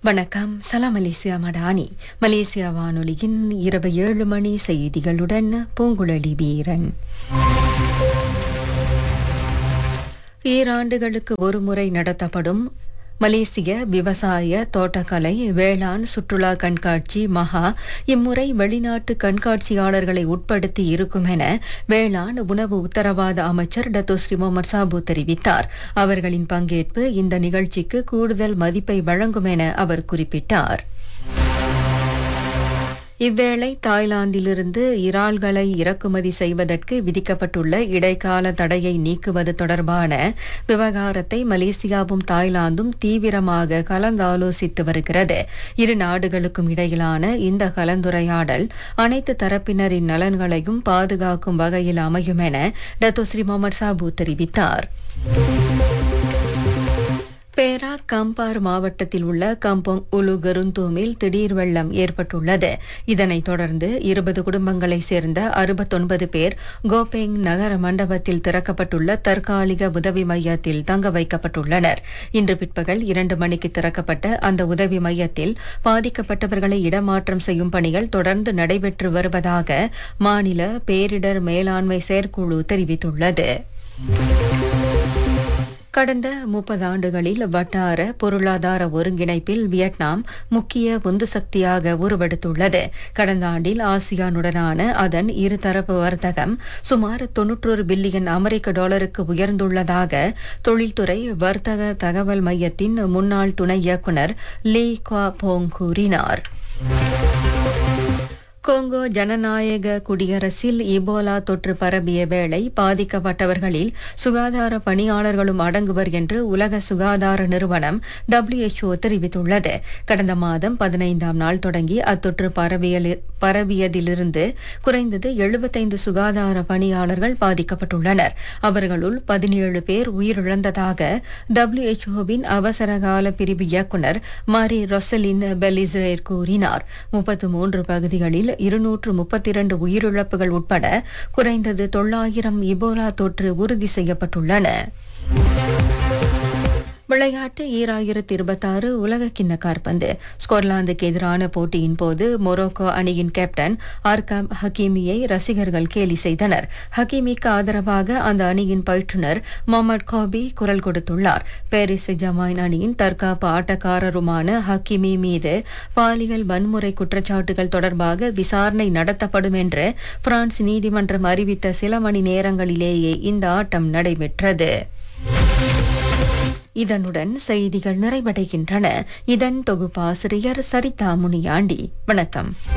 வணக்கம் சலாம் Malaysia Madani Malaysia வானொலியின் இரவு ஏழு மணி செய்திகளுடன் பூங்குழலி வீரன் ஈராண்டுகளுக்கு ஒருமுறை நடத்தப்படும் மலேசிய விவசாய தோட்டக்கலை வேளாண் சுற்றுலா கண்காட்சி மகா இம்முறை வெளிநாட்டு கண்காட்சியாளர்களை உட்படுத்தி இருக்கும் என வேளாண் உணவு உத்தரவாத அமைச்சர் டத்தோஸ்ரீ முகமது சாபு தெரிவித்தார் அவர்களின் பங்கேற்பு இந்த நிகழ்ச்சிக்கு கூடுதல் மதிப்பை வழங்கும் என அவர் குறிப்பிட்டார் இவ்வேளை தாய்லாந்திலிருந்து இறால்களை இறக்குமதி செய்வதற்கு விதிக்கப்பட்டுள்ள இடைக்கால தடையை நீக்குவது தொடர்பான விவகாரத்தை மலேசியாவும் தாய்லாந்தும் தீவிரமாக கலந்தாலோசித்து வருகிறது இரு நாடுகளுக்கும் இடையிலான இந்த கலந்துரையாடல் அனைத்து தரப்பினரின் நலன்களையும் பாதுகாக்கும் வகையில் அமையும் என டத்தோஸ்ரீ முகமது சாபு தெரிவித்தார் பேரா கம்பார் மாவட்டத்தில் உள்ள கம்போங் உலு கருந்தூமில் திடீர் வெள்ளம் ஏற்பட்டுள்ளது இதனைத் தொடர்ந்து இருபது குடும்பங்களைச் சேர்ந்த அறுபத்தொன்பது பேர் கோபேங் நகர மண்டபத்தில் திறக்கப்பட்டுள்ள தற்காலிக உதவி மையத்தில் தங்க வைக்கப்பட்டுள்ளனர் இன்று பிற்பகல் இரண்டு மணிக்கு திறக்கப்பட்ட அந்த உதவி மையத்தில் பாதிக்கப்பட்டவர்களை இடமாற்றம் செய்யும் பணிகள் தொடர்ந்து நடைபெற்று வருவதாக மாநில பேரிடர் மேலாண்மை செயற்குழு தெரிவித்துள்ளது கடந்த முப்பது ஆண்டுகளில் வட்டார பொருளாதார ஒருங்கிணைப்பில் வியட்நாம் முக்கிய உந்து சக்தியாக உருவெடுத்துள்ளது கடந்த ஆண்டில் ஆசியானுடனான அதன் இருதரப்பு வர்த்தகம் சுமார் தொன்னூற்றொரு பில்லியன் அமெரிக்க டாலருக்கு உயர்ந்துள்ளதாக தொழில்துறை வர்த்தக தகவல் மையத்தின் முன்னாள் துணை இயக்குநர் லீ குவா போங் கூறினார் கோங்கோ ஜனநாயக குடியரசில் இபோலா தொற்று பரவிய வேளை பாதிக்கப்பட்டவர்களில் சுகாதார பணியாளர்களும் அடங்குவர் என்று உலக சுகாதார நிறுவனம் டபிள்யூஎச்ஓ தெரிவித்துள்ளது கடந்த மாதம் பதினைந்தாம் நாள் தொடங்கி அத்தொற்று பரவியலி- பரவியதிலிருந்து குறைந்தது எழுபத்தைந்து சுகாதார பணியாளர்கள் பாதிக்கப்பட்டுள்ளனர் அவர்களுள் பதினேழு பேர் உயிரிழந்ததாக டபிள்யூஎச்ஓவின் அவசரகால பிரிவு இயக்குநர் மாரி ரொசலின் பெலிஸ்ரேர் கூறினார் முப்பத்து மூன்று பகுதிகளில் இருநூற்று முப்பத்தி இரண்டு உயிரிழப்புகள் உட்பட குறைந்தது தொள்ளாயிரம் இபோலா தொற்று உறுதி செய்யப்பட்டுள்ளன விளையாட்டு ஈராயிரத்தி இருபத்தாறு உலக கிண்ண காற்பந்து ஸ்கொட்லாந்துக்கு எதிரான போட்டியின் போது மொரோக்கோ அணியின் கேப்டன் ஆர்காம் ஹக்கீமியை ரசிகர்கள் கேலி செய்தனர் ஹக்கீமிக்கு ஆதரவாக அந்த அணியின் பயிற்றுனர் முகமது கோபி குரல் கொடுத்துள்ளார் பாரிஸ் ஜமாயின் அணியின் தற்காப்பு ஆட்டக்காரருமான ஹக்கீமி மீது பாலியல் வன்முறை குற்றச்சாட்டுகள் தொடர்பாக விசாரணை நடத்தப்படும் என்று பிரான்ஸ் நீதிமன்றம் அறிவித்த சில மணி நேரங்களிலேயே இந்த ஆட்டம் நடைபெற்றது இதனுடன் செய்திகள் நிறைவடைகின்றன இதன் தொகுப்பாசிரியர் சரிதா முனியாண்டி வணக்கம்